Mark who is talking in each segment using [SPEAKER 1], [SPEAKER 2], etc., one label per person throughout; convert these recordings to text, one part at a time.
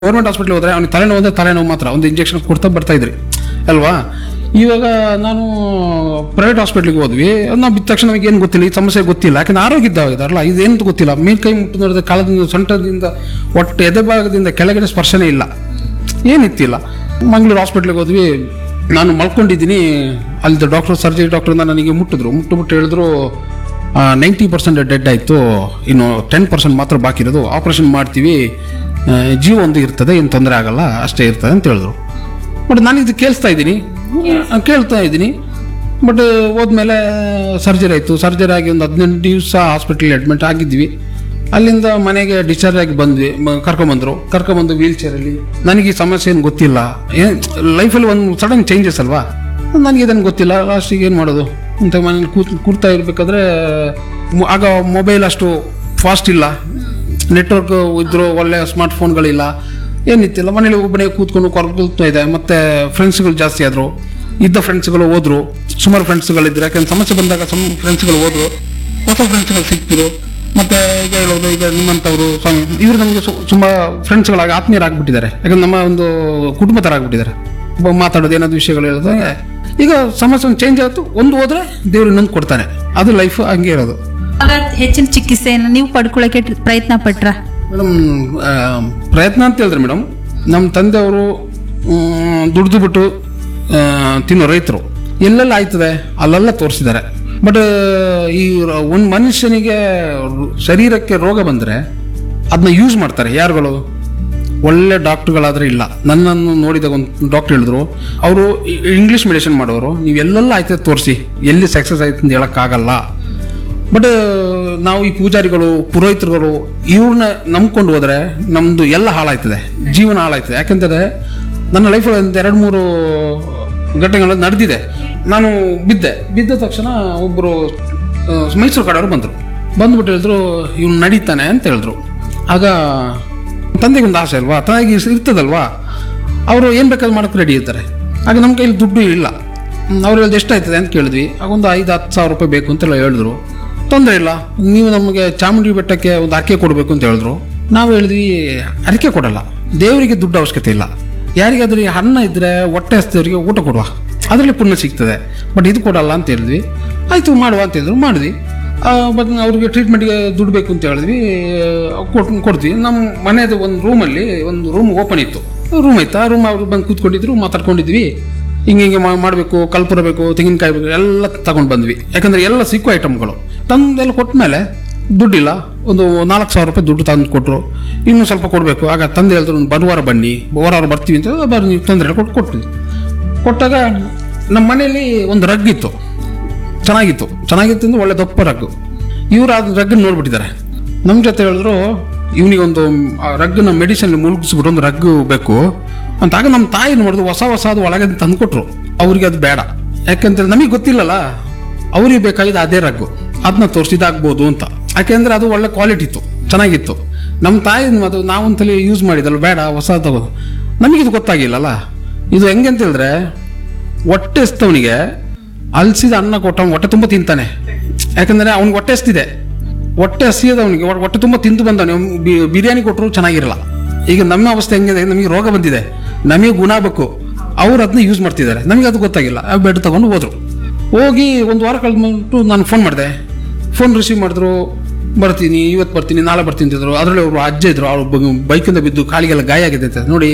[SPEAKER 1] government hospital ಹೋದ್ರೆ ಅವ್ನಿಗೆ ತಲೆನೋವು ಅಂದ್ರೆ ತಲೆನೋವು ಮಾತ್ರ ಒಂದು ಇಂಜೆಕ್ಷನ್ ಕೊಡ್ತಾ ಬರ್ತಾ ಇದ್ರಿ ಅಲ್ವಾ ಇವಾಗ ನಾನು ಪ್ರೈವೇಟ್ ಹಾಸ್ಪಿಟ್ಲಿಗೆ ಹೋದ್ವಿ ನಾವು ಬಿದ್ದ ತಕ್ಷಣ ನಮಗೆ ಏನು ಗೊತ್ತಿಲ್ಲ ಈ ಸಮಸ್ಯೆ ಗೊತ್ತಿಲ್ಲ ಯಾಕಂದ್ರೆ ಆರೋಗ್ಯ ಇದ್ದಾಗಿದಾರಲ್ಲ ಇದೇನು ಗೊತ್ತಿಲ್ಲ ಮೇಲ್ ಕೈ ಮುಟ್ಟು ನೋಡಿದ್ರೆ ಕಾಲದಿಂದ ಸೊಂಟದಿಂದ ಒಟ್ಟು ಎದೆ ಭಾಗದಿಂದ ಕೆಳಗಡೆ ಸ್ಪರ್ಶನೇ ಇಲ್ಲ ಏನಿತ್ತಿಲ್ಲ ಮಂಗಳೂರು ಹಾಸ್ಪಿಟ್ಲಿಗೆ ಹೋದ್ವಿ ನಾನು ಮಲ್ಕೊಂಡಿದ್ದೀನಿ ಅಲ್ಲಿ ಡಾಕ್ಟರ್ ಸರ್ಜರಿ ಡಾಕ್ಟ್ರಿಂದ ನನಗೆ ಮುಟ್ಟಿದ್ರು ಮುಟ್ಟು ಮುಟ್ಟು ಹೇಳಿದ್ರು ನೈಂಟಿ ಪರ್ಸೆಂಟ್ ಡೆಡ್ ಆಯಿತು ಇನ್ನು ಟೆನ್ ಪರ್ಸೆಂಟ್ ಮಾತ್ರ ಬಾಕಿ ಇರೋದು ಆಪ್ರೇಷನ್ ಮಾಡ್ತೀವಿ ಆ, ಜೀವ ಒಂದು ಇರ್ತದೆ ಏನು ತೊಂದರೆ ಆಗಲ್ಲ ಅಷ್ಟೇ ಇರ್ತದೆ ಅಂತ ಹೇಳಿದ್ರು ಬಟ್ ನಾನು ಇದು ಕೇಳಿಸ್ತಾ ಇದ್ದೀನಿ ಆ, ಕೇಳ್ತಾ ಇದ್ದೀನಿ ಬಟ್ ಹೋದ್ಮೇಲೆ ಸರ್ಜರಿ ಆಯಿತು ಸರ್ಜರಿ ಆಗಿ ಒಂದು ಹದಿನೆಂಟು ದಿವಸ ಹಾಸ್ಪಿಟ್ಲಿಗೆ ಅಡ್ಮಿಟ್ ಆಗಿದ್ವಿ ಅಲ್ಲಿಂದ ಮನೆಗೆ ಡಿಸ್ಚಾರ್ಜ್ ಆಗಿ ಬಂದ್ವಿ ಮ- ಕರ್ಕೊಂಬಂದ್ರು ಕರ್ಕೊಂಬಂದು ವೀಲ್ ಚೇರಲ್ಲಿ ನನಗೆ ಈ ಸಮಸ್ಯೆ ಏನು ಗೊತ್ತಿಲ್ಲ ಏನು ಲೈಫಲ್ಲಿ ಒಂದು ಸಡನ್ ಚೇಂಜಸ್ ಅಲ್ವಾ ನನಗೆ ಇದನ್ನು ಗೊತ್ತಿಲ್ಲ ಲಾಸ್ಟಿಗೆ ಏನು ಮಾಡೋದು ಅಂತ ಮನೇಲಿ ಕೂತ್ ಕೂರ್ತಾ ಇರಬೇಕಾದ್ರೆ ಆಗ ಮೊಬೈಲ್ ಅಷ್ಟು ಫಾಸ್ಟ್ ಇಲ್ಲ ನೆಟ್ವರ್ಕ್ ಇದ್ರು ಒಳ್ಳೆ ಸ್ಮಾರ್ಟ್ ಫೋನ್ಗಳಿಲ್ಲ ಏನಿತ್ತಿಲ್ಲ ಮನೇಲಿ ಒಬ್ಬನೇ ಕೂತ್ಕೊಂಡು ಕೊರಗುತ್ತಾ ಇದೆ ಮತ್ತೆ ಫ್ರೆಂಡ್ಸ್ಗಳು ಜಾಸ್ತಿ ಆದರು ಇದ್ದ ಫ್ರೆಂಡ್ಸ್ಗಳು ಹೋದ್ರು ಸುಮಾರು ಫ್ರೆಂಡ್ಸ್ಗಳಿದ್ರು ಯಾಕಂದ್ರೆ ಸಮಸ್ಯೆ ಬಂದಾಗ ಸಮ್ ಫ್ರೆಂಡ್ಸ್ಗಳು ಹೋದ್ರು ಹೊಸ ಫ್ರೆಂಡ್ಸ್ಗಳು ಸಿಕ್ತಿರು ಮತ್ತೆ ಈಗ ಹೇಳೋದು ಈಗ ನಿಮ್ಮಂಥವ್ರು ಸ್ವಾಮಿ ಇವರು ನಮಗೆ ತುಂಬ ಫ್ರೆಂಡ್ಸ್ಗಳಾಗಿ ಆತ್ಮೀಯರಾಗ್ಬಿಟ್ಟಿದ್ದಾರೆ ಯಾಕಂದ್ರೆ ನಮ್ಮ ಒಂದು ಕುಟುಂಬ ಥರ ಆಗ್ಬಿಟ್ಟಿದ್ದಾರೆ ಒಬ್ಬ ಮಾತಾಡೋದು ಏನಾದ್ರು ವಿಷಯಗಳು ಹೇಳೋದು ಈಗ ಸಮಸ್ಯೆ ಒಂದು ಚೇಂಜ್ ಆಯ್ತು ಒಂದು ಹೋದ್ರೆ ದೇವ್ರು ಇನ್ನೊಂದು ಕೊಡ್ತಾನೆ ಅದು ಲೈಫ್ ಹಂಗೆ ಇರೋದು
[SPEAKER 2] ಆಗ ಹೆಚ್ಚಿನ ಚಿಕಿತ್ಸೆಯನ್ನು ನೀವು ಪಡ್ಕೊಳ್ಳೋಕೆ ಟ್ರ- ಪ್ರಯತ್ನ ಪಟ್ರ
[SPEAKER 1] ಮೇಡಮ್ ಪ್ರಯತ್ನ ಅಂತ ಹೇಳಿದ್ರೆ ಮೇಡಮ್ ನಮ್ಮ ತಂದೆಯವರು ದುಡ್ದು ಬಿಟ್ಟು ಆ, ತಿನ್ನೋ ರೈತರು ಎಲ್ಲೆಲ್ಲ ಆಯ್ತದೆ ಅಲ್ಲೆಲ್ಲ ತೋರಿಸಿದ್ದಾರೆ ಬಟ್ ಈ ಒಂದು ಮನುಷ್ಯನಿಗೆ ರು- ಶರೀರಕ್ಕೆ ರೋಗ ಬಂದರೆ ಅದನ್ನ ಯೂಸ್ ಮಾಡ್ತಾರೆ ಯಾರುಗಳು ಒಳ್ಳೆ ಡಾಕ್ಟ್ರುಗಳಾದ್ರೆ ಇಲ್ಲ ನನ್ನನ್ನು ನೋಡಿದಾಗ ಒಂದು ಡಾಕ್ಟರ್ ಹೇಳಿದ್ರು ಅವರು ಇಂಗ್ಲೀಷ್ ಮೆಡಿಸಿನ್ ಮಾಡೋರು ನೀವು ಎಲ್ಲೆಲ್ಲ ಆಯ್ತದೆ ತೋರಿಸಿ ಎಲ್ಲಿ ಸಕ್ಸಸ್ ಆಯ್ತು ಅಂತ ಹೇಳೋಕ್ಕಾಗಲ್ಲ ಬಟ್ ನಾವು ಈ ಪೂಜಾರಿಗಳು ಪುರೋಹಿತರುಗಳು ಇವ್ರನ್ನ ನಂಬ್ಕೊಂಡು ಹೋದ್ರೆ ನಮ್ದು ಎಲ್ಲ ಹಾಳಾಯ್ತದೆ ಜೀವನ ಹಾಳಾಯ್ತದೆ ಯಾಕಂತಂದ್ರೆ ನನ್ನ ಲೈಫಲ್ಲಿ ಒಂದು ಎರಡು ಮೂರು ಘಟನೆಗಳು ನಡೆದಿದೆ ನಾನು ಬಿದ್ದೆ ಬಿದ್ದ ತಕ್ಷಣ ಒಬ್ಬರು ಮೈಸೂರು ಕಡೆಯವರು ಬಂದರು ಬಂದ್ಬಿಟ್ಟು ಹೇಳಿದ್ರು ಇವ್ನು ನಡೀತಾನೆ ಅಂತ ಹೇಳಿದ್ರು ಆಗ ತಂದೆಗೆ ಒಂದು ಆಸೆ ಅಲ್ವಾ ತಾಯಿಗೆ ಇರ್ತದಲ್ವಾ ಅವರು ಏನು ಬೇಕಾದ್ರೂ ಮಾಡೋಕ್ಕೆ ರೆಡಿ ಇರ್ತಾರೆ ಆಗ ನಮ್ಮ ಕೈಲಿ ದುಡ್ಡು ಇಲ್ಲ ಅವ್ರು ಹೇಳಿದ್ ಎಷ್ಟಾಯ್ತದೆ ಅಂತ ಕೇಳಿದ್ವಿ ಆಗ ಒಂದು ಐದು ಹತ್ತು ಸಾವಿರ ರೂಪಾಯಿ ಬೇಕು ಅಂತೆಲ್ಲ ಹೇಳಿದ್ರು ತೊಂದರೆ ಇಲ್ಲ ನೀವು ನಮಗೆ ಚಾಮುಂಡಿ ಬೆಟ್ಟಕ್ಕೆ ಒಂದು ಅರಿಕೆ ಕೊಡಬೇಕು ಅಂತ ಹೇಳಿದ್ರು ನಾವು ಹೇಳಿದ್ವಿ ಅರಿಕೆ ಕೊಡಲ್ಲ ದೇವರಿಗೆ ದುಡ್ಡು ಅವಶ್ಯಕತೆ ಇಲ್ಲ ಯಾರಿಗಾದ್ರೂ ಈ ಅನ್ನ ಇದ್ದರೆ ಹೊಟ್ಟೆ ಹಸಿದವರಿಗೆ ಊಟ ಕೊಡುವ ಅದರಲ್ಲಿ ಪುಣ್ಯ ಸಿಗ್ತದೆ ಬಟ್ ಇದು ಕೊಡಲ್ಲ ಅಂತ ಹೇಳಿದ್ವಿ ಆಯಿತು ಮಾಡುವ ಅಂತ ಹೇಳಿದ್ರು ಮಾಡಿದ್ವಿ ಬಟ್ ಅವ್ರಿಗೆ ಟ್ರೀಟ್ಮೆಂಟ್ಗೆ ದುಡ್ಡು ಬೇಕು ಅಂತ ಹೇಳಿದ್ವಿ ಕೊಟ್ಟು ಕೊಡ್ತೀವಿ ನಮ್ಮ ಮನೆಯದು ಒಂದು ರೂಮಲ್ಲಿ ಒಂದು ರೂಮ್ ಓಪನ್ ಇತ್ತು ರೂಮ್ ಇತ್ತು ಆ ರೂಮ್ ಅವ್ರು ಬಂದು ಕೂತ್ಕೊಂಡಿದ್ರು ಮಾತಾಡ್ಕೊಂಡಿದ್ವಿ ಹಿಂಗೆ ಹಿಂಗೆ ಮಾ- ಮಾಡಬೇಕು ಕಲ್ಪುರ ಬೇಕು ತೆಂಗಿನಕಾಯಿ ಬೇಕು ಎಲ್ಲ ತಗೊಂಡು ಬಂದ್ವಿ ಯಾಕಂದ್ರೆ ಎಲ್ಲ ಸಿಕ್ಕೋ ಐಟಮ್ಗಳು ತಂದೆಲ್ಲ ಕೊಟ್ಟ ಮೇಲೆ ದುಡ್ಡಿಲ್ಲ ಒಂದು ನಾಲ್ಕು ಸಾವಿರ ರೂಪಾಯಿ ದುಡ್ಡು ತಂದು ಕೊಟ್ಟರು ಇನ್ನೂ ಸ್ವಲ್ಪ ಕೊಡಬೇಕು ಆಗ ತಂದೆ ಹೇಳಿದ್ರು ಒಂದು ಬರುವಾರ ಬನ್ನಿ ಬರುವಾರ ಬರ್ತೀವಿ ಅಂತ ಬರ್ರಿ ನೀವು ತೊಂದರೆ ಕೊಟ್ಟು ಕೊಟ್ವಿ ಕೊಟ್ಟಾಗ ನಮ್ಮ ಮನೆಯಲ್ಲಿ ಒಂದು ರಗ್ ಇತ್ತು ಚೆನ್ನಾಗಿತ್ತು ಚೆನ್ನಾಗಿತ್ತು ಅಂದ್ರೆ ಒಳ್ಳೆ ದಪ್ಪ ರಗ್ಗು ಇವ್ರು ಆ ರಗ್ಗನ್ನು ನೋಡ್ಬಿಟ್ಟಿದ್ದಾರೆ ನಮ್ಮ ಜೊತೆ ಹೇಳಿದ್ರು ಇವನಿಗೊಂದು ಆ ರಗ್ಗನ್ನ ಮೆಡಿಸಿನ್ ಮುಳುಗಿಸ್ಬಿಟ್ಟು ಒಂದು ರಗ್ಗು ಬೇಕು ಅಂತ ಆಗ ನಮ್ಮ ತಾಯಿ ನೋಡಿದ್ರು ಹೊಸ ಹೊಸ ಅದು ಒಳಗೆ ತಂದುಕೊಟ್ರು ಅವ್ರಿಗೆ ಅದು ಬೇಡ ಯಾಕಂದ್ರೆ ನಮಗೆ ಗೊತ್ತಿಲ್ಲಲ್ಲ ಅವ್ರಿಗೆ ಬೇಕಾಗಿದ್ದು ಅದೇ ರಗ್ಗು ಅದನ್ನ ತೋರಿಸಿದಾಗ್ಬೋದು ಅಂತ ಯಾಕೆಂದ್ರೆ ಅದು ಒಳ್ಳೆ ಕ್ವಾಲಿಟಿ ಇತ್ತು ಚೆನ್ನಾಗಿತ್ತು ನಮ್ಮ ತಾಯಿ ಅದು ನಾವೊಂದ್ಸಲಿ ಯೂಸ್ ಮಾಡಿದಲ್ಲ ಬೇಡ ಹೊಸ ತಗೋ ನಮಗಿದು ಗೊತ್ತಾಗಿಲ್ಲಲ್ಲ ಇದು ಹೆಂಗೆ ಅಂತ ಹೇಳಿದ್ರೆ ಹೊಟ್ಟೆ ಎಸ್ತವನಿಗೆ ಅಲ್ಸಿದ ಅನ್ನ ಕೊಟ್ಟ ಅವ್ನು ಹೊಟ್ಟೆ ತುಂಬ ತಿಂತಾನೆ ಯಾಕಂದ್ರೆ ಅವ್ನಿಗೆ ಹೊಟ್ಟೆ ಎಸ್ತಿದೆ ಹೊಟ್ಟೆ ಹಸಿಯದವನಿಗೆ ಹೊಟ್ಟೆ ತುಂಬ ತಿಂದು ಬಂದವನು ಬಿರಿಯಾನಿ ಕೊಟ್ಟರು ಚೆನ್ನಾಗಿರಲ್ಲ ಈಗ ನಮ್ಮ ಅವಸ್ಥೆ ಹೆಂಗಿದೆ ನಮಗೆ ರೋಗ ಬಂದಿದೆ ನಮಗೆ ಗುಣ ಬೇಕು ಅವ್ರು ಅದನ್ನ ಯೂಸ್ ಮಾಡ್ತಿದ್ದಾರೆ ನಮಗೆ ಅದು ಗೊತ್ತಾಗಿಲ್ಲ ಆ ಬೆಡ್ ತಗೊಂಡು ಹೋದ್ರು ಹೋಗಿ ಒಂದು ವಾರ ಕಳೆದ್ಬಿಟ್ಟು ನಾನು ಫೋನ್ ಮಾಡಿದೆ ಫೋನ್ ರಿಸೀವ್ ಮಾಡಿದ್ರು ಬರ್ತೀನಿ ಇವತ್ತು ಬರ್ತೀನಿ ನಾಳೆ ಬರ್ತೀನಿ ಅಂತಿದ್ರು ಅದರಲ್ಲಿ ಒಬ್ರು ಅಜ್ಜ ಇದ್ರು ಅವ್ರು ಬೈಕಿಂದ ಬಿದ್ದು ಕಾಲಿಗೆಲ್ಲ ಗಾಯ ಆಗಿದೆ ಅಂತ ನೋಡಿ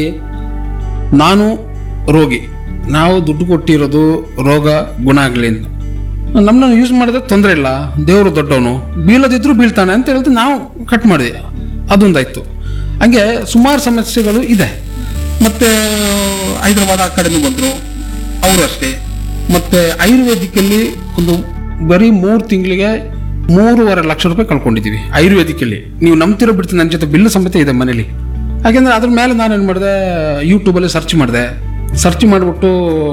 [SPEAKER 1] ನಾನು ರೋಗಿ ನಾವು ದುಡ್ಡು ಕೊಟ್ಟಿರೋದು ರೋಗ ಗುಣ ಆಗಲಿ ಅಂತ ನಮ್ಮನ್ನ ಯೂಸ್ ಮಾಡಿದ್ರೆ ತೊಂದರೆ ಇಲ್ಲ ದೇವರು ದೊಡ್ಡವನು ಬೀಳದಿದ್ರು ಬೀಳ್ತಾನೆ ಅಂತ ಹೇಳಿದ್ರೆ ನಾವು ಕಟ್ ಮಾಡಿದ್ವಿ ಅದೊಂದಾಯ್ತು ಹಂಗೆ ಸುಮಾರು ಸಮಸ್ಯೆಗಳು ಇದೆ ಮತ್ತೆ ಹೈದರಾಬಾದ್ ಆ ಕಡೆನೂ ಬಂದರು ಅವರು ಅಷ್ಟೇ ಮತ್ತೆ ಆಯುರ್ವೇದಿಕಲ್ಲಿ ಒಂದು ಬರೀ ಮೂರು ತಿಂಗಳಿಗೆ ಮೂರುವರೆ ಲಕ್ಷ ರೂಪಾಯಿ ಕಳ್ಕೊಂಡಿದ್ದೀವಿ ಆಯುರ್ವೇದಿಕಲ್ಲಿ ನೀವು ನಂಬ್ತಿರೋ ಬಿಡ್ತೀನಿ ನನ್ನ ಜೊತೆ ಬಿಲ್ ಸಮೇತ ಇದೆ ಮನೇಲಿ ಯಾಕೆಂದ್ರೆ ಅದ್ರ ಮೇಲೆ ನಾನೇನು ಮಾಡಿದೆ ಯೂಟ್ಯೂಬಲ್ಲಿ ಸರ್ಚ್ ಮಾಡಿದೆ ಸರ್ಚ್ ಮಾಡಿಬಿಟ್ಟು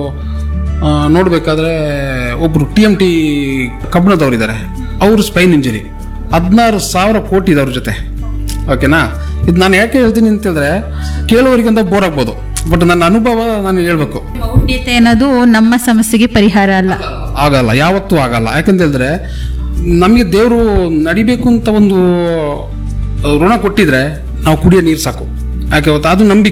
[SPEAKER 1] ನೋಡಬೇಕಾದ್ರೆ ಒಬ್ಬರು ಟಿ ಎಮ್ ಟಿ ಕಬ್ಬಣದವ್ರು ಇದ್ದಾರೆ ಅವರು ಸ್ಪೈನ್ ಇಂಜರಿ ಹದಿನಾರು ಸಾವಿರ ಕೋಟಿ ಇದೆ ಅವ್ರ ಜೊತೆ ಓಕೆನಾ ಇದು ನಾನು ಯಾಕೆ ಹೇಳ್ತೀನಿ ಅಂತಂದ್ರೆ ಕೇಳುವವರಿಗಂತ ಬೋರ್ ಆಗ್ಬೋದು ಬಟ್ ನನ್ನ ಅನುಭವ ನಾನು ಹೇಳ್ಬೇಕು
[SPEAKER 2] ಮೌಢ್ಯತೆ ಅನ್ನೋದು ನಮ್ಮ ಸಮಸ್ಯೆಗೆ ಪರಿಹಾರ ಅಲ್ಲ
[SPEAKER 1] ಆಗಲ್ಲ ಯಾವತ್ತೂ ಆಗಲ್ಲ ಯಾಕಂತ ಹೇಳಿದ್ರೆ ನಮಗೆ ದೇವರು ನಡಿಬೇಕು ಅಂತ ಒಂದು ಋಣ ಕೊಟ್ಟಿದ್ರೆ ನಾವು ಕುಡಿಯೋ ನೀರು ಸಾಕು ಯಾಕೆ ಗೊತ್ತಾ ಅದು ನಂಬಿಕೆ